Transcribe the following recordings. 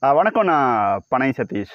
ஆ, வணக்கம் நான் பனை சதீஷ்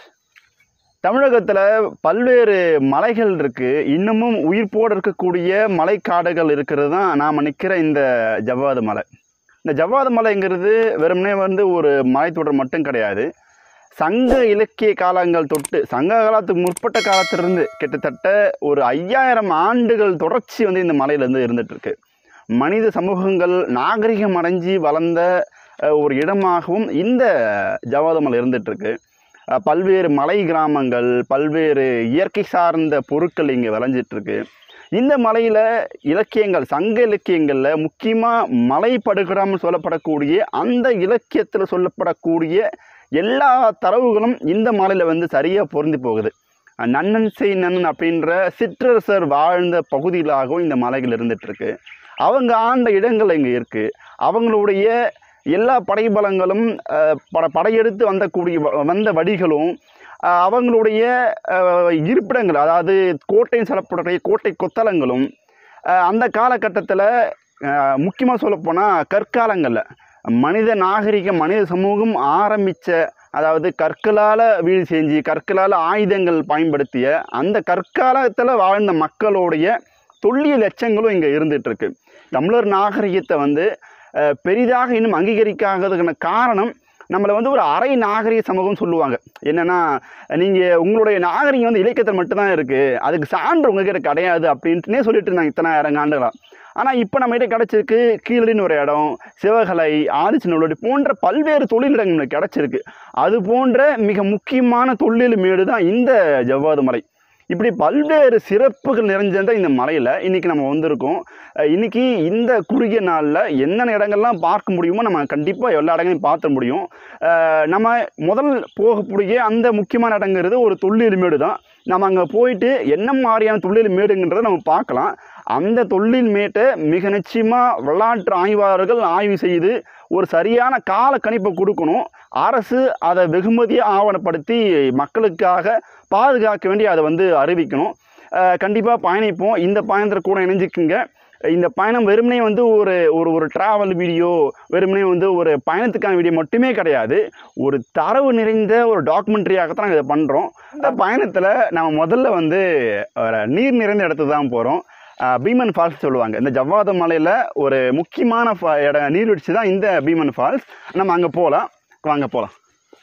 தமிழகத்தில் பல்வேறு மலைகள் இருக்குது இன்னமும் உயிர்ப்போடு இருக்கக்கூடிய மலைக்காடுகள் இருக்கிறது தான் நாம் நிற்கிற இந்த ஜவ்வாது மலை இந்த ஜவ்வாது மலைங்கிறது வெறுமனே வந்து ஒரு மலைத்தொடர் மட்டும் கிடையாது சங்க இலக்கிய காலங்கள் தொட்டு சங்க காலத்துக்கு முற்பட்ட காலத்திலிருந்து கிட்டத்தட்ட ஒரு ஐயாயிரம் ஆண்டுகள் தொடர்ச்சி வந்து இந்த மலையிலேருந்து இருந்துட்டு இருக்கு மனித சமூகங்கள் நாகரிகம் அடைஞ்சு வளர்ந்த அஹ், ஒரு இடமாகவும் இந்த ஜவ்வாது மலை இருந்துட்டு இருக்கு அஹ், பல்வேறு மலை கிராமங்கள் பல்வேறு இயற்கை சார்ந்த பொருட்கள் இங்கே விளைஞ்சிட்டு இருக்கு இந்த மலையில் இலக்கியங்கள் சங்க இலக்கியங்களில் முக்கியமாக மலை படுகடாமல் சொல்லப்படக்கூடிய அந்த இலக்கியத்தில் சொல்லப்படக்கூடிய எல்லா தரவுகளும் இந்த மலையில் வந்து சரியாக பொருந்தி போகுது அஹ் நன்னன் செய் நன்னன் அப்படின்ற சிற்றரசர் வாழ்ந்த பகுதியிலாகவும் இந்த மலைகள் இருந்துட்டு இருக்கு அவங்க ஆண்ட இடங்கள் இங்கே இருக்கு அவங்களுடைய எல்லா படைபலங்களும் அஹ், பட படையெடுத்து வந்தக்கூடிய வ- வந்த வடிகளும் அஹ், அவங்களுடைய அஹ், இருப்பிடங்கள் அதாவது கோட்டைன்னு சொல்லப்படக்கூடிய கோட்டை கொத்தளங்களும் அஹ், அந்த காலகட்டத்தில் முக்கியமாக சொல்லப்போனால் கற்காலங்களில் மனித நாகரிகம் மனித சமூகம் ஆரம்பித்த அதாவது கற்களால் வீடு செஞ்சு கற்களால் ஆயுதங்கள் பயன்படுத்திய அந்த கற்காலத்தில் வாழ்ந்த மக்களுடைய தொல்லியல் எச்சங்களும் இங்கே இருந்துட்டு இருக்கு தமிழர் நாகரிகத்தை வந்து அஹ், பெரிதாக இன்னும் அங்கீகரிக்காததுக்கான காரணம் நம்மளை வந்து ஒரு அரை நாகரிக சமூகம் சொல்லுவாங்க என்னன்னா நீங்கள் உங்களுடைய நாகரிகம் வந்து இலக்கியத்தில் மட்டும்தான் இருக்குது அதுக்கு சான்று உங்ககிட்ட கிடையாது அப்படின்ட்டுனே சொல்லிட்டு இருந்தாங்க இத்தனை ஆயிரம் ஆண்டுகளாக ஆனால் இப்போ நம்மகிட்ட கிடச்சிருக்கு கீழடின்னு ஒரு இடம் சிவகலை ஆதிச்சநல்லூர் போன்ற பல்வேறு தொழிலிடங்கள் நம்மளுக்கு கிடச்சிருக்கு அது போன்ற மிக முக்கியமான தொழில் மேடு தான் இந்த ஜவ்வாது மலை இப்படி பல்வேறு சிறப்புகள் நிறைஞ்சத இந்த மலையில் இன்றைக்கி நம்ம வந்திருக்கோம் அஹ் இன்னைக்கு இந்த குறுகிய நாளில் என்னென்ன இடங்கள்லாம் பார்க்க முடியுமோ நம்ம கண்டிப்பாக எல்லா இடங்களையும் பார்த்த முடியும் அஹ் நம்ம முதல் போகக்கூடிய அந்த முக்கியமான இடங்கிறது ஒரு தொல்லியல் மேடு தான் நம்ம அங்கே போயிட்டு என்ன மாதிரியான தொல்லியல் மேடுங்கிறத நம்ம பார்க்கலாம் அந்த தொல்லியல் மேட்டை மிக நிச்சயமாக வரலாற்று ஆய்வாளர்கள் ஆய்வு செய்து ஒரு சரியான கால கணிப்பை கொடுக்கணும் அரசு அதை வெகுமதியாக ஆவணப்படுத்தி மக்களுக்காக பாதுகாக்க வேண்டி அதை வந்து அறிவிக்கணும் கண்டிப்பாக பயணிப்போம் இந்த பயணத்தில் கூட இணைஞ்சிக்குங்க இந்த பயணம் வெறுமனே வந்து ஒரு ஒரு ஒரு ட்ராவல் வீடியோ வெறுமனே வந்து ஒரு பயணத்துக்கான வீடியோ மட்டுமே கிடையாது ஒரு தரவு நிறைந்த ஒரு டாக்குமெண்ட்ரியாகத்தான் நாங்கள் இதை பண்ணுறோம் இந்த பயணத்தில் நம்ம முதல்ல வந்து ஒரு நீர் நிறைந்த இடத்துக்கு தான் போகிறோம் பீமன் ஃபால்ஸ் சொல்லுவாங்க இந்த ஜவ்வாது மலையில் ஒரு முக்கியமான ஃபா- இட நீர்வீழ்ச்சி தான் இந்த பீமன் ஃபால்ஸ் நம்ம அங்கே போகலாம் வாங்க போகலாம்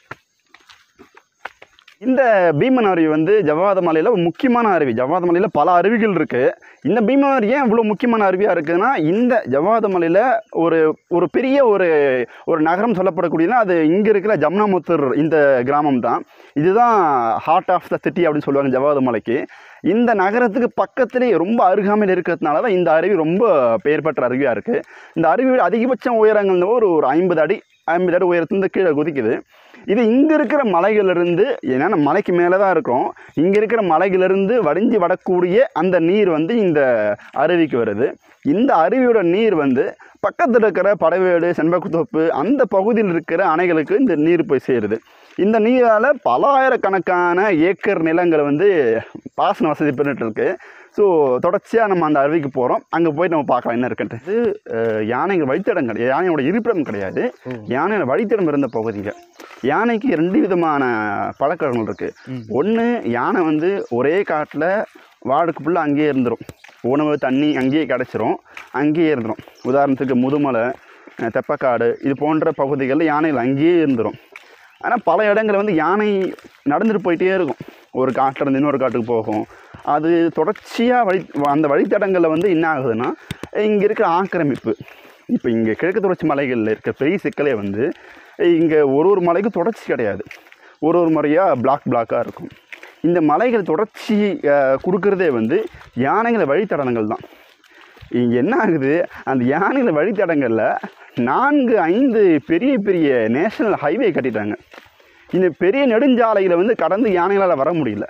இந்த பீமன் அருவி வந்து ஜவ்வாத மலையில் ஒரு முக்கியமான அருவி ஜவ்வாத மலையில் பல அருவிகள் இருக்குது இந்த பீமன் அருவி ஏன் இவ்வளோ முக்கியமான அருவியாக இருக்குதுன்னா இந்த ஜவ்வாத மலையில் ஒரு ஒரு பெரிய ஒரு ஒரு நகரம் சொல்லப்படக்கூடியதுனா அது இங்கே இருக்கிற ஜம்னாமுத்தூர் இந்த கிராமம் தான் இதுதான் ஹார்ட் ஆஃப் த சிட்டி அப்படின்னு சொல்லுவாங்க ஜவ்வாது மலைக்கு இந்த நகரத்துக்கு பக்கத்துலேயே ரொம்ப அருகாமையில் இருக்கிறதுனால தான் இந்த அருவி ரொம்ப பெயர் பெற்ற அருவியாக இருக்குது இந்த அருவியோட அதிகபட்ச உயரங்கள் ஒரு ஒரு ஐம்பது அடி ஐம்பது அடி உயரத்துலேருந்து கீழே குதிக்குது இது இங்கே இருக்கிற மலைகளிலிருந்து ஏன்னா நம்ம மலைக்கு மேலே தான் இருக்கிறோம் இங்கே இருக்கிற மலைகளிலிருந்து வடிஞ்சு வரக்கூடிய அந்த நீர் வந்து இந்த அருவிக்கு வருது இந்த அருவியோட நீர் வந்து பக்கத்தில் இருக்கிற படவேடு செண்பகுத்தோப்பு அந்த பகுதியில் இருக்கிற அணைகளுக்கு இந்த நீர் போய் சேருது இந்த நீரால் பல ஆயிரக்கணக்கான ஏக்கர் நிலங்கள் வந்து பாசன வசதி பெற்றுட்டு இருக்கு ஸோ தொடர்ச்சியாக நம்ம அந்த அருவிக்கு போகிறோம் அங்கே போய் நம்ம பார்க்கலாம் என்ன இருக்குன்ட்டு இது அஹ், யானைகள் வழித்தடம் கிடையாது யானையோட இருப்பிடம் கிடையாது யானையோட வழித்தடம் இருந்த பகுதிங்க யானைக்கு ரெண்டு விதமான பழக்கங்கள் இருக்குது ஒன்று யானை வந்து ஒரே காட்டில் வாடுக்கு ஃபுல்லாக அங்கேயே இருந்துடும் உணவு தண்ணி அங்கேயே கிடச்சிரும் அங்கேயே இருந்துடும் உதாரணத்துக்கு முதுமலை அஹ், தெப்பக்காடு இது போன்ற பகுதிகளில் யானைகள் அங்கேயே இருந்துடும் ஆனால் பல இடங்கள் வந்து யானை நடந்துட்டு போயிட்டே இருக்கும் ஒரு காட்டிலேருந்து இன்னொரு காட்டுக்கு போகும் அது தொடர்ச்சியாக வழி அந்த வழித்தடங்களில் வந்து என்ன ஆகுதுன்னா இங்கே இருக்கிற ஆக்கிரமிப்பு இப்போ இங்கே கிழக்கு தொடர்ச்சி மலைகளில் இருக்க பெரிய சிக்கலே வந்து இங்கே ஒரு ஒரு மலைக்கும் தொடர்ச்சி கிடையாது ஒரு ஒரு முறையாக பிளாக் பிளாக்காக இருக்கும் இந்த மலைகள் தொடர்ச்சி அஹ், கொடுக்கறதே வந்து யானைகள் வழித்தடங்கள் தான் இங்கே என்ன ஆகுது அந்த யானைகள் வழித்தடங்களில் நான்கு ஐந்து பெரிய பெரிய நேஷனல் ஹைவே கட்டிட்டாங்க இந்த பெரிய நெடுஞ்சாலையில் வந்து கடந்து யானைகளால் வர முடியல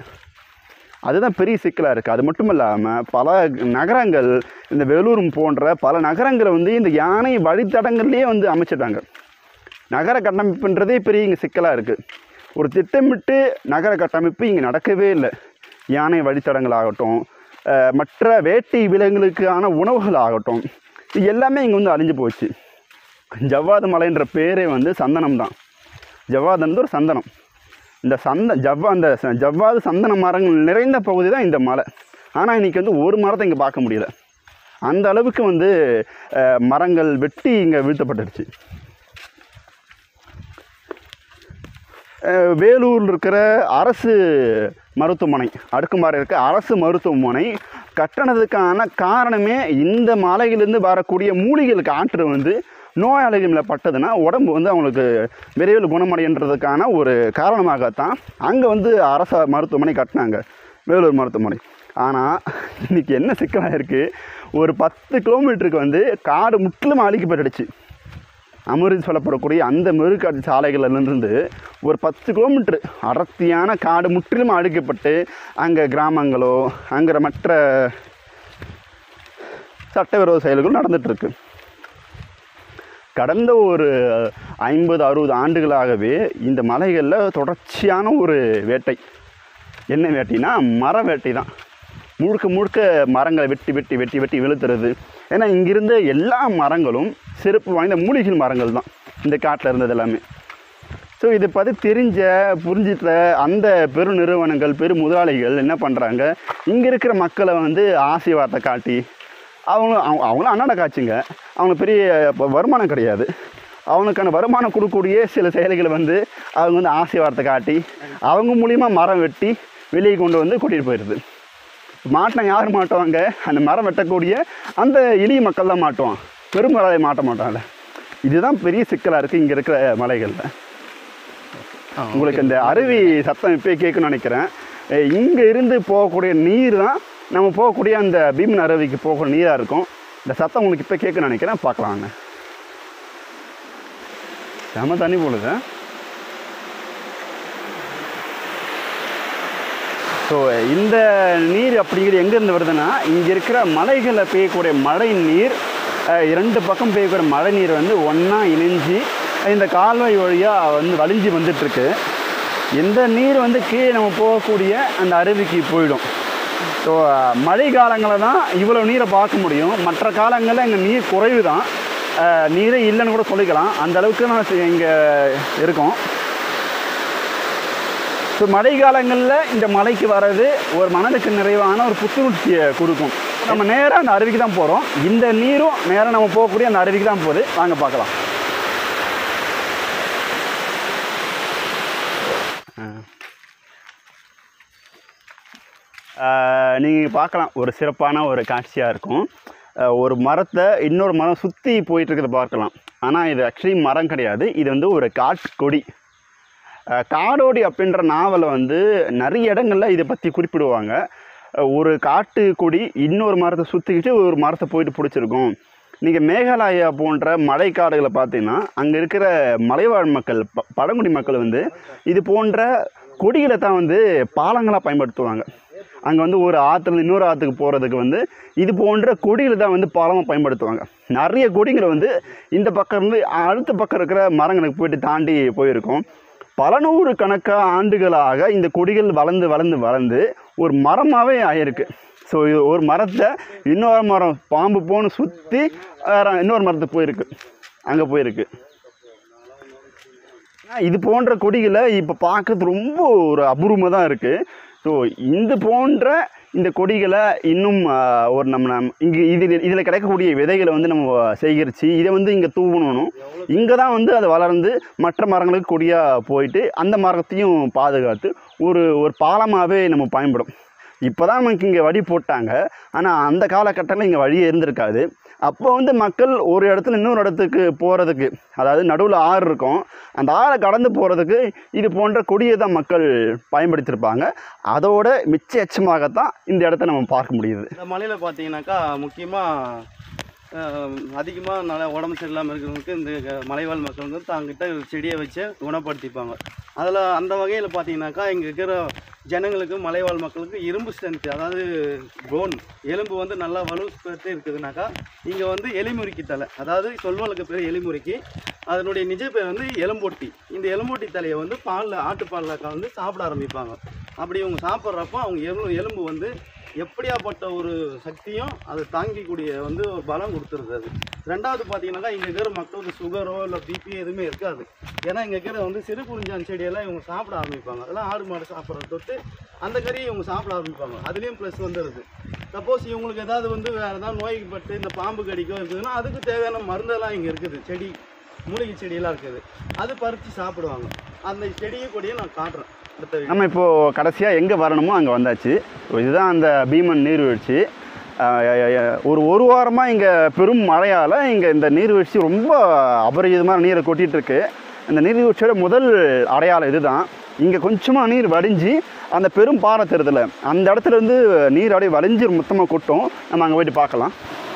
அதுதான் பெரிய சிக்கலாக இருக்குது அது மட்டும் இல்லாமல் பல நகரங்கள் இந்த வேலூர் போன்ற பல நகரங்களை வந்து இந்த யானை வழித்தடங்கள்லேயே வந்து அமைச்சிட்டாங்க நகர கட்டமைப்புன்றதே பெரிய இங்கே சிக்கலாக இருக்குது ஒரு திட்டமிட்டு நகர கட்டமைப்பு இங்கே நடக்கவே இல்லை யானை வழித்தடங்கள் ஆகட்டும் அஹ், மற்ற வேட்டை விலங்குகளுக்கான உணவுகள் ஆகட்டும் இது எல்லாமே இங்கே வந்து அழிஞ்சு போச்சு ஜவ்வாது மலைன்ற பேரே வந்து சந்தனம் தான் ஜவ்வாது வந்து ஒரு சந்தனம் இந்த சந்த ஜவ்வா அந்த ச- ஜவ்வாது சந்தன மரங்கள் நிறைந்த பகுதி தான் இந்த மலை ஆனால் இன்றைக்கி வந்து ஒரு மரத்தை இங்கே பார்க்க முடியல அந்த அளவுக்கு வந்து அஹ், மரங்கள் வெட்டி இங்கே வீழ்த்தப்பட்டுடுச்சு அஹ், வேலூரில் இருக்கிற அரசு மருத்துவமனை அடுக்குமாறு இருக்க அரசு மருத்துவமனை கட்டணத்துக்கான காரணமே இந்த மலையிலேருந்து வரக்கூடிய மூலிகைகள் காற்று வந்து நோயாளிகள் மேலே பட்டதுன்னா உடம்பு வந்து அவங்களுக்கு விரைவில் குணமடைன்றதுக்கான ஒரு காரணமாகத்தான் அங்கே வந்து அரசு மருத்துவமனை கட்டினாங்க வேலூர் மருத்துவமனை ஆனால் இன்றைக்கி என்ன சிக்கலாக இருக்குது ஒரு பத்து கிலோமீட்டருக்கு வந்து காடு முற்றிலும் அழிக்கப்பட்டுடுச்சு அமிர்தி சொல்லப்படக்கூடிய அந்த மெருக்காட்டு சாலைகளிலிருந்து ஒரு பத்து கிலோமீட்டர் அடர்த்தியான காடு முற்றிலும் அழிக்கப்பட்டு அங்கே கிராமங்களோ அங்கே மற்ற சட்டவிரோத செயல்கள் நடந்துகிட்ருக்கு கடந்த ஒரு ஐம்பது அறுபது ஆண்டுகளாகவே இந்த மலைகளில் தொடர்ச்சியான ஒரு வேட்டை என்ன வேட்டைனா மர வேட்டை தான் முழுக்க முழுக்க மரங்களை வெட்டி வெட்டி வெட்டி வெட்டி வெளுத்துறது ஏன்னா இங்கிருந்த எல்லா மரங்களும் சிறப்பு வாய்ந்த மூலிகை மரங்கள் தான் இந்த காட்டில் இருந்தது எல்லாமே ஸோ இதை பற்றி தெரிஞ்ச புரிஞ்சிட்ட அந்த பெரு நிறுவனங்கள் பெரு முதலாளிகள் என்ன பண்ணுறாங்க இங்கே இருக்கிற மக்களை வந்து ஆசை வார்த்தை காட்டி அவங்க அவங்க அவங்களும் அண்ணாட காட்சிங்க அவங்க பெரிய ப- வருமானம் கிடையாது அவனுக்கான வருமானம் கொடுக்கக்கூடிய சில செயல்களை வந்து அவங்க வந்து ஆசை வார்த்தை காட்டி அவங்க மூலியமா மரம் வெட்டி வெளியே கொண்டு வந்து கூட்டிகிட்டு போயிடுது மாட்டினா யார் மாட்டுவாங்க அந்த மரம் வெட்டக்கூடிய அந்த எளிய மக்கள் தான் மாட்டுவான் பெருமலை மாட்ட மாட்டாங்க இதுதான் பெரிய சிக்கலாக இருக்குது இங்கே இருக்கிற மலைகளில் உங்களுக்கு இந்த அருவி சத்தம் இப்போ கேட்கணும்னு நினைக்கிறேன் இங்கே இருந்து போகக்கூடிய நீர் தான் நம்ம போகக்கூடிய அந்த பீமன் அருவிக்கு போகக்கூடிய நீராக இருக்கும் இந்த சத்தம் உங்களுக்கு இப்போ கேட்கணும்னு நினைக்கிறேன் பார்க்கலாங்க செம தண்ணி போடுது ஸோ இந்த நீர் அப்படிங்கிறது எங்கேருந்து வருதுன்னா இங்கே இருக்கிற மலைகளில் பெய்யக்கூடிய மழை நீர் அஹ், இரண்டு பக்கம் பெய்யக்கூடிய மழை நீர் வந்து ஒன்றா இணைஞ்சு இந்த கால்வாய் வழியாக வந்து வலிஞ்சு வந்துட்டுருக்கு இந்த நீர் வந்து கீழே நம்ம போகக்கூடிய அந்த அருவிக்கு போயிடும் ஸோ மழை காலங்களில் தான் இவ்வளோ நீரை பார்க்க முடியும் மற்ற காலங்களில் இங்கே நீர் குறைவு தான் அஹ், நீரே இல்லைன்னு கூட சொல்லிக்கலாம் அந்த அளவுக்கு நான் இங்கே இருக்கோம் ஸோ மழை காலங்களில் இந்த மலைக்கு வர்றது ஒரு மனதுக்கு நிறைவான ஒரு புத்துணர்ச்சியை கொடுக்கும் நம்ம நேராக அந்த அருவிக்கு தான் போகிறோம் இந்த நீரும் நேராக நம்ம போகக்கூடிய அந்த அருவிக்கு தான் போகுது வாங்க பார்க்கலாம் நீங்கள் பார்க்கலாம் ஒரு சிறப்பான ஒரு காட்சியாக இருக்கும் அஹ் ஒரு மரத்தை இன்னொரு மரம் சுற்றி போயிட்டு இருக்கிறத பார்க்கலாம் ஆனால் இது ஆக்சுவலி மரம் கிடையாது இது வந்து ஒரு காட்கொடி அஹ் காடோடி அப்படின்ற நாவலை வந்து நிறைய இடங்களில் இதை பற்றி குறிப்பிடுவாங்க அஹ் ஒரு காட்டு கொடி இன்னொரு மரத்தை சுற்றிக்கிட்டு ஒரு மரத்தை போயிட்டு பிடிச்சிருக்கும் நீங்கள் மேகாலயா போன்ற மலைக்காடுகளை பார்த்தீங்கன்னா அங்கே இருக்கிற மலைவாழ் மக்கள் ப பழங்குடி மக்கள் வந்து இது போன்ற கொடிகளை தான் வந்து பாலங்களாக பயன்படுத்துவாங்க அங்கே வந்து ஒரு ஆற்றுல இன்னொரு ஆற்றுக்கு போகிறதுக்கு வந்து இது போன்ற கொடிகளை தான் வந்து பாலமாக பயன்படுத்துவாங்க நிறைய கொடிகளை வந்து இந்த பக்கம் இருந்து அடுத்த பக்கம் இருக்கிற மரங்களுக்கு போயிட்டு தாண்டி போயிருக்கும் பல நூறு கணக்காக ஆண்டுகளாக இந்த கொடிகள் வளர்ந்து வளர்ந்து வளர்ந்து ஒரு மரமாகவே ஆயிருக்கு ஸோ ஒரு மரத்தை இன்னொரு மரம் பாம்பு போன்னு சுற்றி இன்னொரு மரத்துக்கு போயிருக்கு அங்கே போயிருக்கு ஆனா, இது போன்ற கொடிகளை இப்போ பார்க்கறது ரொம்ப ஒரு அபூர்வமாக தான் இருக்குது ஸோ இந்த போன்ற இந்த கொடிகளை இன்னும் ஆ, ஒரு நம்ம நம் இங்கே இதில் இதில் கிடைக்கக்கூடிய விதைகளை வந்து நம்ம சேகரித்து இதை வந்து இங்கே தூவணும் இங்கே தான் வந்து அது வளர்ந்து மற்ற மரங்களுக்கு கொடியாக போயிட்டு அந்த மரத்தையும் பாதுகாத்து ஒரு ஒரு பாலமாகவே நம்ம பயன்படும் இப்போ தான் நமக்கு இங்கே வழி போட்டாங்க ஆனால் அந்த காலகட்டத்தில் இங்கே வழியே இருந்திருக்காது அப்போ வந்து மக்கள் ஒரு இடத்துல இன்னொரு இடத்துக்கு போகிறதுக்கு அதாவது நடுவில் ஆறு இருக்கும் அந்த ஆறை கடந்து போகிறதுக்கு இது போன்ற கொடியை தான் மக்கள் பயன்படுத்தியிருப்பாங்க அதோட மிச்ச எச்சமாகத்தான் இந்த இடத்த நம்ம பார்க்க முடியுது இந்த மலையில் பார்த்தீங்கன்னாக்கா முக்கியமாக அதிகமாக நல்ல உடம்பு சரியில்லாமல் இருக்கிறவங்களுக்கு இந்த க- மலைவாழ் மக்கள் வந்து தாங்கிட்ட செடியை வச்சு குணப்படுத்திப்பாங்க அதில் அந்த வகையில் பார்த்தீங்கன்னாக்கா இங்கே இருக்கிற ஜனங்களுக்கு மலைவாழ் மக்களுக்கு இரும்பு ஸ்ட்ரென்த் அதாவது போன் எலும்பு வந்து நல்லா வலு பெற்று இருக்குதுனாக்கா இங்கே வந்து எலிமுறிக்கி தலை அதாவது சொல்வலுக்கு பேர் எலிமுறிக்கி அதனுடைய நிஜ பேர் வந்து எலும்பொட்டி இந்த எலும்பொட்டி தலையை வந்து பாலில் ஆட்டுப்பாலில் கலந்து சாப்பிட ஆரம்பிப்பாங்க அப்படி இவங்க சாப்பிட்றப்போ அவங்க எலும்பு எலும்பு வந்து எப்படியாப்பட்ட ஒரு சக்தியும் அது தாங்கிக்கூடிய வந்து ஒரு பலம் கொடுத்துருது அது ரெண்டாவது பார்த்தீங்கன்னாக்கா இங்கே இருக்கிற மக்களுக்கு சுகரோ இல்லை பிபி எதுவுமே இருக்காது ஏன்னா இங்கே இருக்கிற வந்து சிறு குறிஞ்சான் செடியெல்லாம் இவங்க சாப்பிட ஆரம்பிப்பாங்க அதெல்லாம் ஆடு மாடு சாப்பிட்றத தொட்டு அந்த கறியை இவங்க சாப்பிட ஆரம்பிப்பாங்க அதுலேயும் ப்ளஸ் வந்துடுது சப்போஸ் இவங்களுக்கு ஏதாவது வந்து வேறு ஏதாவது நோய்க்கு இந்த பாம்பு கடிக்கோ இருக்குதுன்னா அதுக்கு தேவையான மருந்தெல்லாம் இங்கே இருக்குது செடி மூலிகை செடியெல்லாம் இருக்குது அது பறித்து சாப்பிடுவாங்க அந்த செடியை கொடியை நான் காட்டுறேன் அடுத்த video. நம்ம இப்போது கடைசியாக எங்கே வரணுமோ அங்கே வந்தாச்சு இதுதான் அந்த பீமன் நீர்வீழ்ச்சி ஆஹ் ஒரு ஒரு வாரமாக இங்கே பெரும் மழையால் இங்கே இந்த நீர்வீழ்ச்சி ரொம்ப அபரிஜிதமான நீரை கொட்டிகிட்டு இருக்கு இந்த நீர்வீழ்ச்சியோட முதல் அடையாளம் இதுதான் இங்கே கொஞ்சமாக நீர் வடிஞ்சு அந்த பெரும் பாறை தெரியுதுல அந்த இடத்துல இருந்து நீர் அப்படியே வடிஞ்சு மொத்தமாக கொட்டும் நம்ம அங்கே போயிட்டு பார்க்கலாம்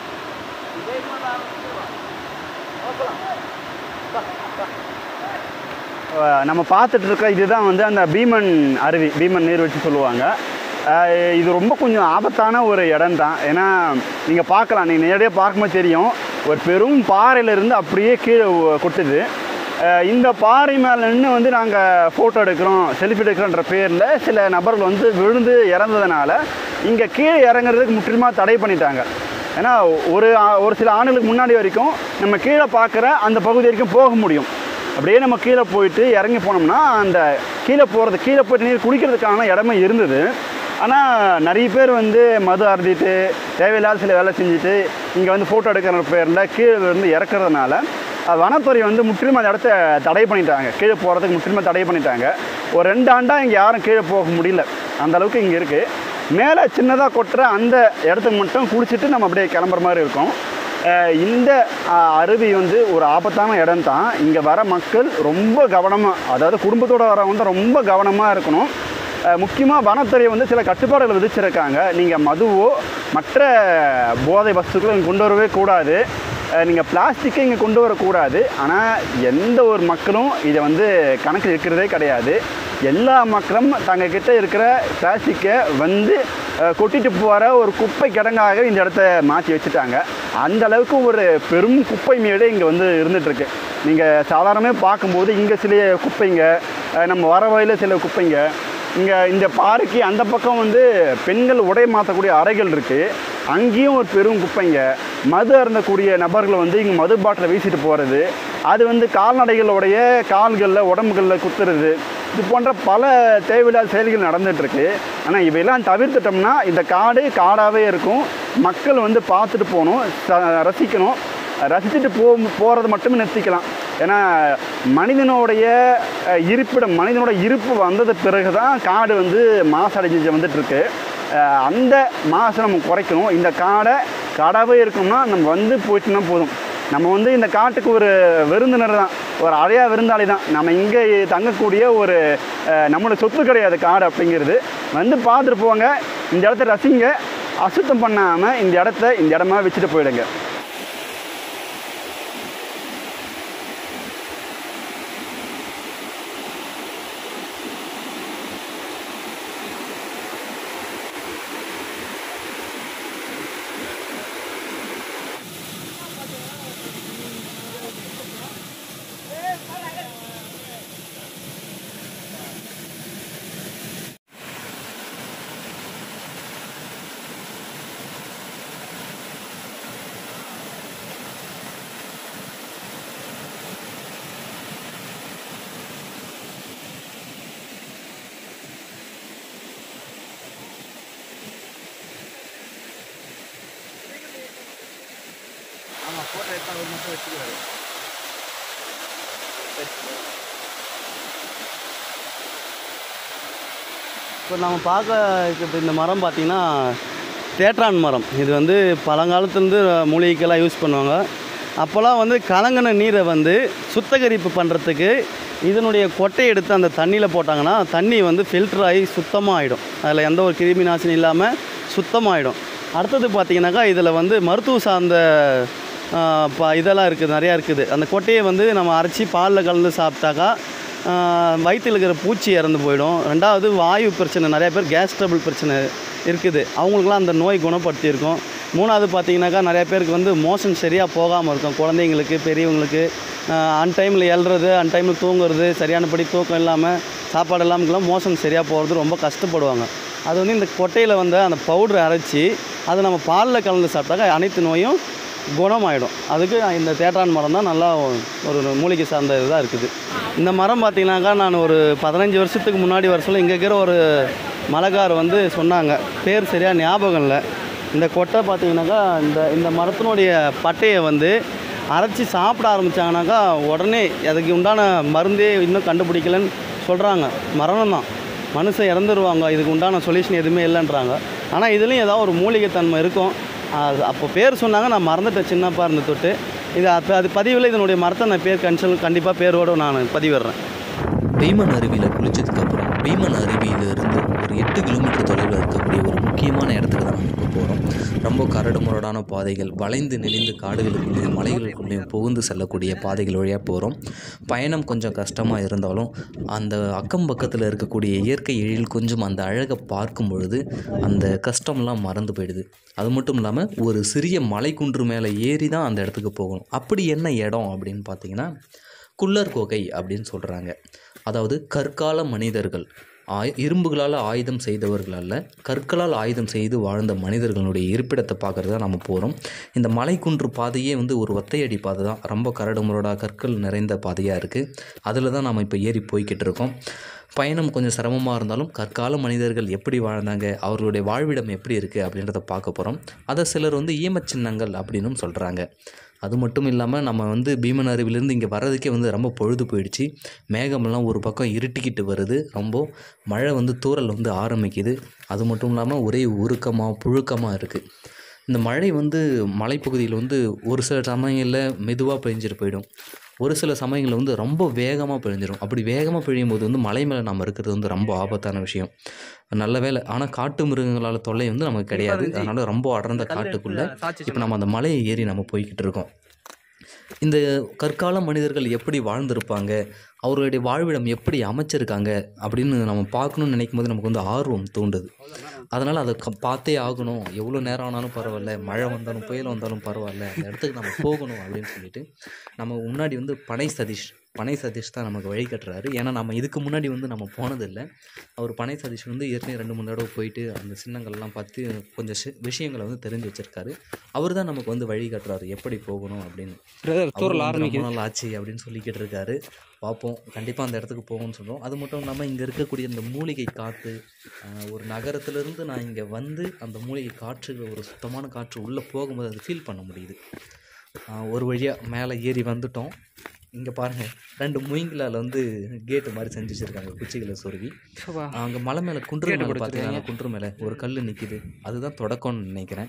அஹ் நம்ம பார்த்துட்டு இருக்க இதுதான் வந்து அந்த பீமன் அருவி பீமன் நீர்வீழ்ச்சி சொல்லுவாங்க அஹ் இது ரொம்ப கொஞ்சம் ஆபத்தான ஒரு இடம் தான் ஏன்னா நீங்கள் பார்க்கலாம் நீங்கள் நேரடியாக பார்க்கும்போது தெரியும் ஒரு பெரும் பாறையிலேருந்து அப்படியே கீழே ஒ- கொட்டுது அஹ் இந்த பாறை மேலே நின்று வந்து நாங்கள் ஃபோட்டோ எடுக்கிறோம் செல்ஃபி எடுக்கிறோன்ற பேரில் சில நபர்கள் வந்து விழுந்து இறந்ததுனால இங்கே கீழே இறங்குறதுக்கு முற்றிலுமாக தடை பண்ணிட்டாங்க ஏன்னா ஒரு ஆ- ஒரு சில ஆண்டுகளுக்கு முன்னாடி வரைக்கும் நம்ம கீழே பார்க்குற அந்த பகுதி வரைக்கும் போக முடியும் அப்படியே நம்ம கீழே போயிட்டு இறங்கி போனோம்னா அந்த கீழே போகிறது கீழே போயிட்டு நீர் குடிக்கிறதுக்கான இடமே இருந்தது ஆனால் நிறைய பேர் வந்து மது அருந்திட்டு தேவையில்லாத சில வேலை செஞ்சுட்டு இங்கே வந்து ஃபோட்டோ எடுக்கிற பேரில் கீழே இருந்து இறக்குறதுனால அஹ், வனத்துறை வந்து முற்றிலும் அந்த இடத்த தடை பண்ணிட்டாங்க கீழே போகிறதுக்கு முற்றிலுமாக தடை பண்ணிட்டாங்க ஒரு ரெண்டு ஆண்டாக இங்கே யாரும் கீழே போக முடியல அந்த அளவுக்கு இங்கே இருக்குது மேலே சின்னதாக கொட்டுற அந்த இடத்துக்கு மட்டும் குளிச்சுட்டு நம்ம அப்படியே கிளம்புற மாதிரி இருக்கும் அஹ் இந்த அஹ், அருவி வந்து ஒரு ஆபத்தான இடம் தான் இங்கே வர மக்கள் ரொம்ப கவனமாக அதாவது குடும்பத்தோடு வரவங்க வந்து ரொம்ப கவனமாக இருக்கணும் முக்கியமாக வனத்துறை வந்து சில கட்டுப்பாடுகள் விதிச்சிருக்காங்க நீங்கள் மதுவோ மற்ற போதை வஸ்துக்களோ இங்கே கொண்டு வரவே கூடாது நீங்கள் பிளாஸ்டிக்கை இங்கே கொண்டு வரக்கூடாது ஆனால் எந்த ஒரு மக்களும் இதை வந்து கணக்கில் இருக்கிறதே கிடையாது எல்லா மக்களும் தங்கக்கிட்ட இருக்கிற பிளாஸ்டிக்கை வந்து அஹ், கொட்டிட்டு போகிற ஒரு குப்பை கிடங்காக இந்த இடத்த மாற்றி வச்சுட்டாங்க அந்த அளவுக்கு ஒரு பெரும் குப்பை மேடு இங்கே வந்து இருந்துகிட்ருக்கு நீங்கள் சாதாரணமாக பார்க்கும்போது இங்கே சில குப்பைங்க அஹ், நம்ம வர வழியில் சில குப்பைங்க இங்கே இந்த பாறைக்கு அந்த பக்கம் வந்து பெண்கள் உடை மாற்றக்கூடிய அறைகள் இருக்குது அங்கேயும் ஒரு பெரும் குப்பைங்க மது அருந்தக்கூடிய நபர்கள் வந்து இங்கே மது பாட்டிலை வீசிட்டு போகிறது அது வந்து கால்நடைகளுடைய கால்களில் உடம்புகளில் குத்துறது இது போன்ற பல தேவையில்லாத செயல்கள் நடந்துகிட்ருக்கு ஆனால் இவையெல்லாம் தவிர்த்துட்டோம்னா இந்த காடு காடாகவே இருக்கும் மக்கள் வந்து பார்த்துட்டு போகணும் ச- ரசிக்கணும் ரசிச்சுட்டு போ போகிறது மட்டுமே நிறுத்திக்கலாம் ஏன்னா மனிதனுடைய அஹ், இருப்பிடம் மனிதனோட இருப்பு வந்தது பிறகு தான் காடு வந்து மாசடைஞ்சு வந்துட்டுருக்கு அந்த மாசை நம்ம குறைக்கணும் இந்த காடை காடாகவே இருக்கணும்னா நம்ம வந்து போயிட்டுனா போதும் நம்ம வந்து இந்த காட்டுக்கு ஒரு விருந்தினர் தான் ஒரு அழையா விருந்தாளி தான் நம்ம இங்கே தங்கக்கூடிய ஒரு அஹ், நம்மளோட சொத்து கிடையாது காடு அப்படிங்கிறது வந்து பார்த்துட்டு போங்க இந்த இடத்த ரசிங்க அசுத்தம் பண்ணாமல் இந்த இடத்த இந்த இடமா வச்சுட்டு போயிடுங்க ஆமாம் ஃபோட்டோ எடுத்தால் ஒரு மட்டும் வச்சுக்கிறாரு இப்போ நம்ம பார்க்க இருக்கிறது இந்த மரம் பார்த்தீங்கன்னா தேற்றான் மரம் இது வந்து பழங்காலத்துலேருந்து மூலிகைக்கெல்லாம் யூஸ் பண்ணுவாங்க அப்போல்லாம் வந்து கலங்கின நீரை வந்து சுத்தகரிப்பு பண்ணுறதுக்கு இதனுடைய கொட்டையை எடுத்து அந்த தண்ணியில் போட்டாங்கன்னா தண்ணி வந்து ஃபில்டர் ஆகி சுத்தமாக ஆகிடும் அதில் எந்த ஒரு கிருமி நாசினி இல்லாமல் சுத்தமாகிடும் அடுத்தது பார்த்தீங்கன்னாக்கா இதில் வந்து மருத்துவ சார்ந்த ஆஹ், ப இதெல்லாம் இருக்குது நிறையா இருக்குது அந்த கொட்டையை வந்து நம்ம அரைச்சி பாலில் கலந்து சாப்பிட்டாக்கா ஆஹ், வயித்துல இருக்கிற பூச்சி இறந்து போயிடும் ரெண்டாவது வாயு பிரச்சனை நிறைய பேர் கேஸ் ட்ரபிள் பிரச்சனை இருக்குது அவங்களுக்குலாம் அந்த நோய் குணப்படுத்தியிருக்கும் மூணாவது பார்த்தீங்கன்னாக்கா நிறைய பேருக்கு வந்து மோஷன் சரியாக போகாமல் இருக்கும் குழந்தைங்களுக்கு பெரியவங்களுக்கு அன்டைமில் எழுறது அன்டைமில் தூங்குறது சரியானபடி தூக்கம் இல்லாமல் சாப்பாடு இல்லாமலாம் மோஷன் சரியாக போகிறது ரொம்ப கஷ்டப்படுவாங்க அது வந்து இந்த கொட்டையில் வந்து அந்த பவுடரை அரைச்சி அதை நம்ம பாலில் கலந்து சாப்பிட்டாக்கா அனைத்து நோயும் குணமாயிடும் அதுக்கு இந்த தேற்றான் மரம் தான் நல்லா ஒரு மூலிகை சார்ந்த இதாக இருக்குது இந்த மரம் பார்த்தீங்கன்னாக்கா நான் ஒரு பதினஞ்சு வருஷத்துக்கு முன்னாடி வர சொல்ல இங்கே இருக்கிற ஒரு மலைக்கார் வந்து சொன்னாங்க பேர் சரியாக ஞாபகம் இல்லை இந்த கொட்டை பார்த்தீங்கன்னாக்கா இந்த இந்த மரத்தினுடைய பட்டையை வந்து அரைச்சி சாப்பிட ஆரம்பித்தாங்கனாக்கா உடனே அதுக்கு உண்டான மருந்தே இன்னும் கண்டுபிடிக்கலன்னு சொல்கிறாங்க மரணம் தான் மனுஷன் இறந்துருவாங்க இதுக்கு உண்டான சொல்யூஷன் எதுவுமே இல்லைன்றாங்க ஆனால் இதுலேயும் ஏதாவது ஒரு மூலிகைத்தன்மை இருக்கும் அது அப்போ பேர் சொன்னாங்க நான் மறந்துட்டேன் சின்னப்பா இருந்து தொட்டு இது அப்போ அது பதிவில் இதனுடைய மரத்தை நான் பேர் கன்சல் கண்டிப்பாக பேரோடு நான் பதிவிடுறேன் பீமன் அருவியில் குளிச்சதுக்கப்புறம் பீமன் அருவியிலிருந்து ஒரு எட்டு கிலோமீட்டர் தொலைவில் இருக்கக்கூடிய ஒரு முக்கியமான இடத்துக்கு தான் நம்ம இப்போ போகிறோம் ரொம்ப கரடு முரடான பாதைகள் வளைந்து நெளிந்து காடுகளுக்குள்ளேயும் மலைகளுக்குள்ளேயும் புகுந்து செல்லக்கூடிய பாதைகள் வழியாக போகிறோம் பயணம் கொஞ்சம் கஷ்டமாக இருந்தாலும் அந்த அக்கம் பக்கத்தில் இருக்கக்கூடிய இயற்கை எழில் கொஞ்சம் அந்த அழகை பார்க்கும் பொழுது அந்த கஷ்டம்லாம் மறந்து போயிடுது அது மட்டும் இல்லாமல் ஒரு சிறிய மலைக்குன்று மேலே ஏறி தான் அந்த இடத்துக்கு போகணும் அப்படி என்ன இடம் அப்படின்னு பார்த்தீங்கன்னா குள்ளர் குகை அப்படின்னு சொல்கிறாங்க அதாவது கற்கால மனிதர்கள் ஆய் இரும்புகளால் ஆயுதம் செய்தவர்கள் அல்ல கற்களால் ஆயுதம் செய்து வாழ்ந்த மனிதர்களுடைய இருப்பிடத்தை பார்க்கறது தான் நம்ம போகிறோம் இந்த மலைக்குன்று பாதையே வந்து ஒரு ஒத்தையடி பாதை தான் ரொம்ப கரடு முரடாக கற்கள் நிறைந்த பாதையாக இருக்குது அதில் தான் நம்ம இப்போ ஏறி போய்கிட்டு இருக்கோம் பயணம் கொஞ்சம் சிரமமாக இருந்தாலும் கற்கால மனிதர்கள் எப்படி வாழ்ந்தாங்க அவர்களுடைய வாழ்விடம் எப்படி இருக்குது அப்படின்றத பார்க்க போகிறோம் அதை சிலர் வந்து ஈமச் சின்னங்கள் அப்படின்னும் சொல்கிறாங்க அது மட்டும் இல்லாமல் நம்ம வந்து பீமன் அருவிலேருந்து இங்கே வர்றதுக்கே வந்து ரொம்ப பொழுது போயிடுச்சு மேகமெல்லாம் ஒரு பக்கம் இருட்டிக்கிட்டு வருது ரொம்ப மழை வந்து தூறல் வந்து ஆரம்பிக்குது அது மட்டும் இல்லாமல் ஒரே உருக்கமாக புழுக்கமாக இருக்குது இந்த மழை வந்து மலைப்பகுதியில் வந்து ஒரு சில சமயங்களில் மெதுவாக பெஞ்சிட்டு போயிடும் ஒரு சில சமயங்களில் வந்து ரொம்ப வேகமாக பெழிஞ்சிடும் அப்படி வேகமாக பெய்யும் போது வந்து மலை மேலே நம்ம இருக்கிறது வந்து ரொம்ப ஆபத்தான விஷயம் நல்ல வேலை ஆனால் காட்டு மிருகங்களால் தொல்லை வந்து நமக்கு கிடையாது அதனால் ரொம்ப அடர்ந்த காட்டுக்குள்ளே இப்போ நம்ம அந்த மலையை ஏறி நம்ம போய்கிட்டு இருக்கோம் இந்த கற்கால மனிதர்கள் எப்படி வாழ்ந்திருப்பாங்க அவர்களுடைய வாழ்விடம் எப்படி அமைச்சிருக்காங்க அப்படின்னு நம்ம பார்க்கணும்னு நினைக்கும் போது நமக்கு வந்து ஆர்வம் தூண்டுது அதனால் அதை க பார்த்தே ஆகணும் எவ்வளோ நேரம் ஆனாலும் பரவாயில்ல மழை வந்தாலும் புயல் வந்தாலும் பரவாயில்ல அந்த இடத்துக்கு நம்ம போகணும் அப்படின்னு சொல்லிட்டு நம்ம முன்னாடி வந்து பனை சதீஷ் பனை சதீஷ் தான் நமக்கு வழி கட்டுறாரு ஏன்னா நம்ம இதுக்கு முன்னாடி வந்து நம்ம போனதில்லை அவர் பனை சதீஷ் வந்து ஏற்கனவே ரெண்டு மூணு தடவை போயிட்டு அந்த சின்னங்கள்லாம் பார்த்து கொஞ்சம் சி- விஷயங்களை வந்து தெரிஞ்சு வச்சிருக்காரு அவர் தான் நமக்கு வந்து வழி காட்டுறாரு எப்படி போகணும் அப்படின்னு பிரதர் தூரல் அவரும் ரொம்ப ஆரம்பிக்குது நாள் ஆச்சு அப்படின்னு சொல்லிக்கிட்டு இருக்காரு பார்ப்போம் கண்டிப்பாக அந்த இடத்துக்கு போகணும்னு சொல்கிறோம் அது மட்டும் இல்லாமல் இங்கே இருக்கக்கூடிய இந்த மூலிகை காற்று ஆஹ், ஒரு நகரத்துலேருந்து நான் இங்கே வந்து அந்த மூலிகை காற்று ஒரு சுத்தமான காற்று உள்ளே போகும்போது அது ஃபீல் பண்ண முடியுது ஆஹ், ஒரு வழியாக மேலே ஏறி வந்துட்டோம் இங்கே பாருங்கள் ரெண்டு முயங்களால் வந்து கேட்டு மாதிரி செஞ்சு வச்சுருக்காங்க குச்சிகளை சொருகி சோபா. அங்கே மலை மேலே குன்று கேட்டு மேலே கொடுத்துருக்காங்க. பார்த்தீங்கன்னா குன்று மேலே ஒரு கல் நிற்கிது அதுதான் தொடக்கம்னு நினைக்கிறேன்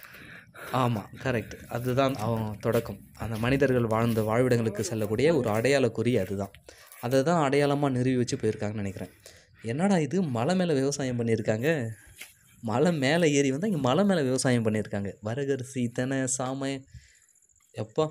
ஆமாம் கரெக்ட் அதுதான் அவன் தொடக்கம் அந்த மனிதர்கள் வாழ்ந்த வாழ்விடங்களுக்கு செல்லக்கூடிய ஒரு அடையாள குறி அதுதான் அதை தான் அடையாளமாக நிறுவி வச்சு போயிருக்காங்கன்னு நினைக்கிறேன் என்னடா இது மலை மேலே விவசாயம் பண்ணியிருக்காங்க மலை மேலே ஏறி வந்தால் இங்கே மலை மேலே விவசாயம் பண்ணியிருக்காங்க வரகரிசி தெனை சாமை எப்பா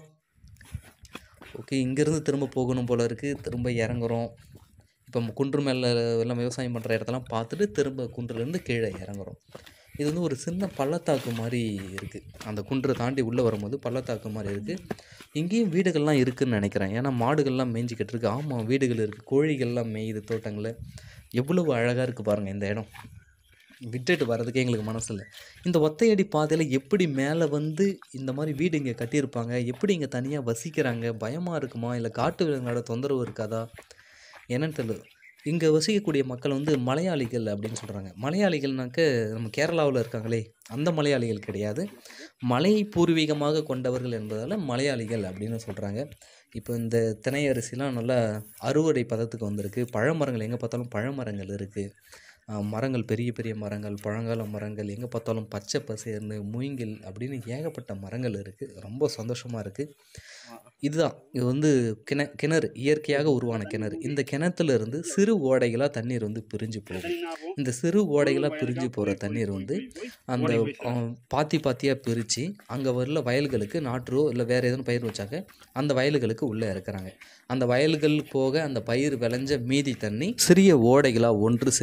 ஓகே இங்கேருந்து திரும்ப போகணும் போல இருக்குது திரும்ப இறங்குறோம் இப்போ குன்று மேலே எல்லாம் விவசாயம் பண்ணுற இடத்தெல்லாம் பார்த்துட்டு திரும்ப குன்றுலேருந்து கீழே இறங்குறோம் இது வந்து ஒரு சின்ன பள்ளத்தாக்கு மாதிரி இருக்குது அந்த குன்றை தாண்டி உள்ளே வரும்போது பள்ளத்தாக்கு மாதிரி இருக்குது இங்கேயும் வீடுகள்லாம் இருக்குதுன்னு நினைக்கிறேன் ஏன்னா மாடுகள்லாம் மேய்ஞ்சிக்கிட்டு இருக்கு ஆமாம் வீடுகள் இருக்குது கோழிகள்லாம் மேயுது தோட்டங்களில் எவ்வளவு அழகாக இருக்குது பாருங்கள் இந்த இடம் விட்டுட்டு வர்றதுக்கே எங்களுக்கு மனசு இல்லை இந்த ஒத்தையடி பாதையில் எப்படி மேலே வந்து இந்த மாதிரி வீடு இங்கே கட்டியிருப்பாங்க எப்படி இங்கே தனியாக வசிக்கிறாங்க பயமாக இருக்குமா இல்லை காட்டு விலங்குகளோட தொந்தரவு இருக்காதா என்னன்னு தெரியல இங்கே வசிக்கக்கூடிய மக்கள் வந்து மலையாளிகள் அப்படின்னு சொல்கிறாங்க மலையாளிகள்னாக்க நம்ம கேரளாவில் இருக்காங்களே அந்த மலையாளிகள் கிடையாது மலை பூர்வீகமாக கொண்டவர்கள் என்பதால் மலையாளிகள் அப்படின்னு சொல்கிறாங்க இப்போ இந்த திணை அரிசிலாம் நல்லா அறுவடை பதத்துக்கு வந்திருக்கு பழமரங்கள் எங்கே பார்த்தாலும் பழமரங்கள் இருக்குது மரங்கள் பெரிய பெரிய மரங்கள் பழங்கால மரங்கள் எங்கே பார்த்தாலும் பச்சை பசேர்னு மூங்கில் அப்படின்னு ஏகப்பட்ட மரங்கள் இருக்குது ரொம்ப சந்தோஷமாக இருக்குது இதுதான் இது வந்து கிண கிணறு இயற்கையாக உருவான கிணறு இந்த கிணத்துல இருந்து சிறு ஓடைகளாக தண்ணீர் வந்து பிரிஞ்சு போகும் இந்த சிறு ஓடைகளாக பிரிஞ்சு போகிற தண்ணீர் வந்து அந்த அஹ், பாத்தி பாத்தியாக பிரித்து அங்கே வரல வயல்களுக்கு நாற்றோ இல்லை வேறு எதுவும் பயிர் வச்சாக்க அந்த வயல்களுக்கு உள்ளே இறக்குறாங்க அந்த வயல்கள் போக அந்த பயிர் விளைஞ்ச மீதி தண்ணி சிறிய ஓடைகளாக ஒன்று சேர்ந்து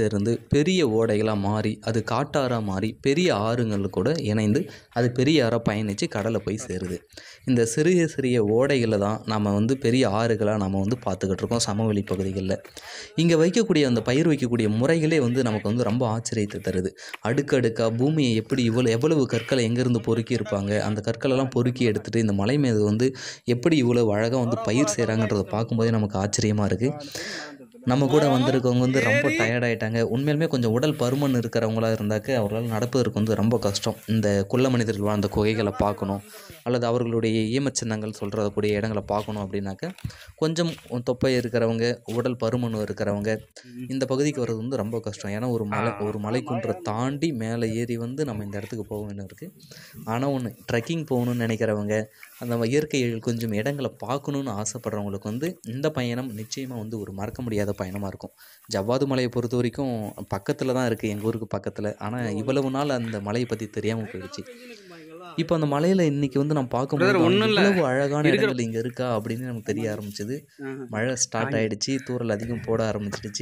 பெரிய ஓடைகளாக மாறி அது காட்டாறாக மாறி பெரிய ஆறுங்கள் கூட இணைந்து அது பெரிய ஆறாக பயணித்து கடலை போய் சேருது இந்த சிறிய சிறிய ஓடைகளை தான் நம்ம வந்து பெரிய ஆறுகளாக நம்ம வந்து பார்த்துக்கிட்டு இருக்கோம் சமவெளி பகுதிகளில் இங்கே வைக்கக்கூடிய அந்த பயிர் வைக்கக்கூடிய முறைகளே வந்து நமக்கு வந்து ரொம்ப ஆச்சரியத்தை தருது அடுக்கடுக்காக பூமியை எப்படி இவ்வளோ எவ்வளவு கற்களை எங்கேருந்து பொறுக்கி இருப்பாங்க அந்த கற்களெல்லாம் பொறுக்கி எடுத்துகிட்டு இந்த மலை மீது வந்து எப்படி இவ்வளோ அழகாக வந்து பயிர் செய்கிறாங்கன்றதை பார்க்கும்போதே நமக்கு ஆச்சரியமாக இருக்குது நம்ம கூட வந்திருக்கவங்க வந்து ரொம்ப டயர்டாயிட்டாங்க உண்மையிலுமே கொஞ்சம் உடல் பருமன் இருக்கிறவங்களா இருந்தாக்க அவர்களால் நடப்பதற்கு வந்து ரொம்ப கஷ்டம் இந்த குள்ள மனிதர்கள் வாழ்ந்த குகைகளை பார்க்கணும் அல்லது அவர்களுடைய ஈமச்சின்னங்கள் சொல்கிறக்கூடிய இடங்களை பார்க்கணும் அப்படின்னாக்க கொஞ்சம் தொப்பை இருக்கிறவங்க உடல் பருமன் இருக்கிறவங்க இந்த பகுதிக்கு வர்றது வந்து ரொம்ப கஷ்டம் ஏன்னா ஒரு மலை ஒரு மலைக்குன்றை தாண்டி மேலே ஏறி வந்து நம்ம இந்த இடத்துக்கு போக வேண்டியது இருக்குது ஆனால் ஒன்று ட்ரெக்கிங் போகணும்னு நினைக்கிறவங்க அந்த இயற்கை கொஞ்சம் இடங்களை பார்க்கணுன்னு ஆசைப்படுறவங்களுக்கு வந்து இந்த பயணம் நிச்சயமாக வந்து ஒரு மறக்க முடியாத பயணமாக இருக்கும் ஜவ்வாது மலையை பொறுத்த வரைக்கும் பக்கத்தில் தான் இருக்குது எங்கள் ஊருக்கு பக்கத்தில் ஆனால் இவ்வளவு நாள் அந்த மலையை பற்றி தெரியாமல் போயிடுச்சு இப்போ அந்த மலையில் இன்னைக்கு வந்து நம்ம பார்க்கும்போது ஒண்ணும் இல்ல. இவ்வளவு அழகான இருக்கிற- இடங்கள் இங்கே இருக்கா அப்படின்னு நமக்கு தெரிய ஆரம்பிச்சது மழை ஸ்டார்ட் ஆயிடுச்சு தூறல் அதிகம் போட ஆரம்பிச்சிடுச்சு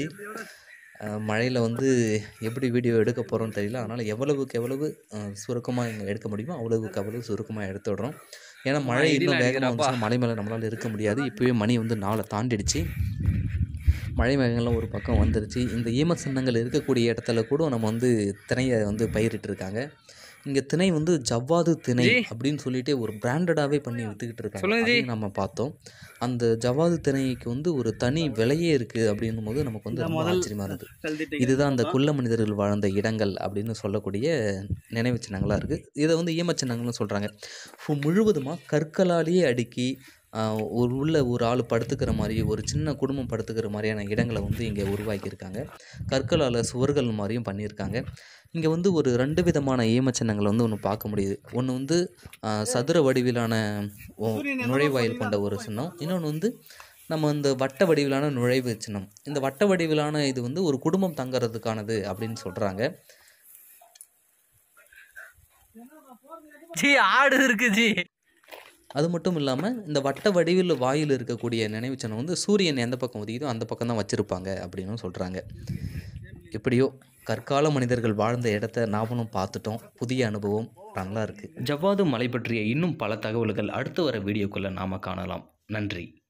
மழையில் வந்து எப்படி வீடியோ எடுக்க போகிறோம்னு தெரியல அதனால் எவ்வளவுக்கு எவ்வளவு சுருக்கமாக இங்கே எடுக்க முடியுமோ அவ்வளவுக்கு அவ்வளவு சுருக்கமாக எடுத்து விடுறோம் ஏன்னா மழை இடில இன்னும் வேகமாக அடிக்குதுடாப்பா. வந்துச்சுன்னா மலை மேலே நம்மளால் இருக்க முடியாது இப்போவே மணி வந்து நாளை தாண்டிடுச்சு மழை மேகங்கள்லாம் ஒரு பக்கம் வந்துருச்சு இந்த ஈம சின்னங்கள் இருக்கக்கூடிய இடத்துல கூட நம்ம வந்து திணையை வந்து பயிரிட்டு இருக்காங்க இங்கே திணை வந்து ஜவ்வாது திணை ஜி. அப்படின்னு சொல்லிட்டு ஒரு பிராண்டடாகவே பண்ணி வித்துக்கிட்டு இருக்காங்க சொல்லுங்க ஜி. அதையும் நம்ம பார்த்தோம் அந்த ஜவ்வாது திணைக்கு வந்து ஒரு தனி விலையே இருக்குது அப்படின்னும் போது நமக்கு வந்து இந்த ரொம்ப முதல் ஆச்சரியமாக இருந்தது கல்திட்டை இதுதான் அந்த குள்ள மனிதர்கள் வாழ்ந்த இடங்கள் அப்படின்னு சொல்லக்கூடிய நினைவு சின்னங்களாக இருக்குது இதை வந்து ஈமச் சின்னங்கள்னு சொல்கிறாங்க முழுவதுமாக கற்களாலேயே அடுக்கி ஆஹ், ஒரு உள்ள ஒரு ஆள் படுத்துக்கிற மாதிரி ஒரு சின்ன குடும்பம் படுத்துக்கிற மாதிரியான இடங்களை வந்து இங்கே உருவாக்கியிருக்காங்க கற்களால் சுவர்கள் மாதிரியும் பண்ணியிருக்காங்க இங்கே வந்து ஒரு ரெண்டு விதமான ஈமச் சின்னங்களை வந்து ஒன்று பார்க்க முடியுது ஒன்று வந்து ஆஹ், சதுர வடிவிலான ஓ- நுழைவாயில் கொண்ட ஒரு சின்னம் இன்னொன்று வந்து நம்ம இந்த வட்ட வடிவிலான நுழைவு சின்னம் இந்த வட்ட வடிவிலான இது வந்து ஒரு குடும்பம் தங்கறதுக்கானது அப்படின்னு சொல்கிறாங்க ஜி ஆடு இருக்கு ஜி அது மட்டும் இல்லாமல் இந்த வட்ட வடிவில் வாயில் இருக்கக்கூடிய நினைவு சின்னம் வந்து சூரியன் எந்த பக்கம் உதிக்குதோ அந்த பக்கம் தான் வச்சுருப்பாங்க அப்படின்னு சொல்கிறாங்க எப்படியோ கற்கால மனிதர்கள் வாழ்ந்த இடத்த நாமளும் பார்த்துட்டோம் புதிய அனுபவம் நல்லா இருக்குது ஜவ்வாது மலை பற்றிய இன்னும் பல தகவல்கள் அடுத்து வர வீடியோக்குள்ளே நாம் காணலாம் நன்றி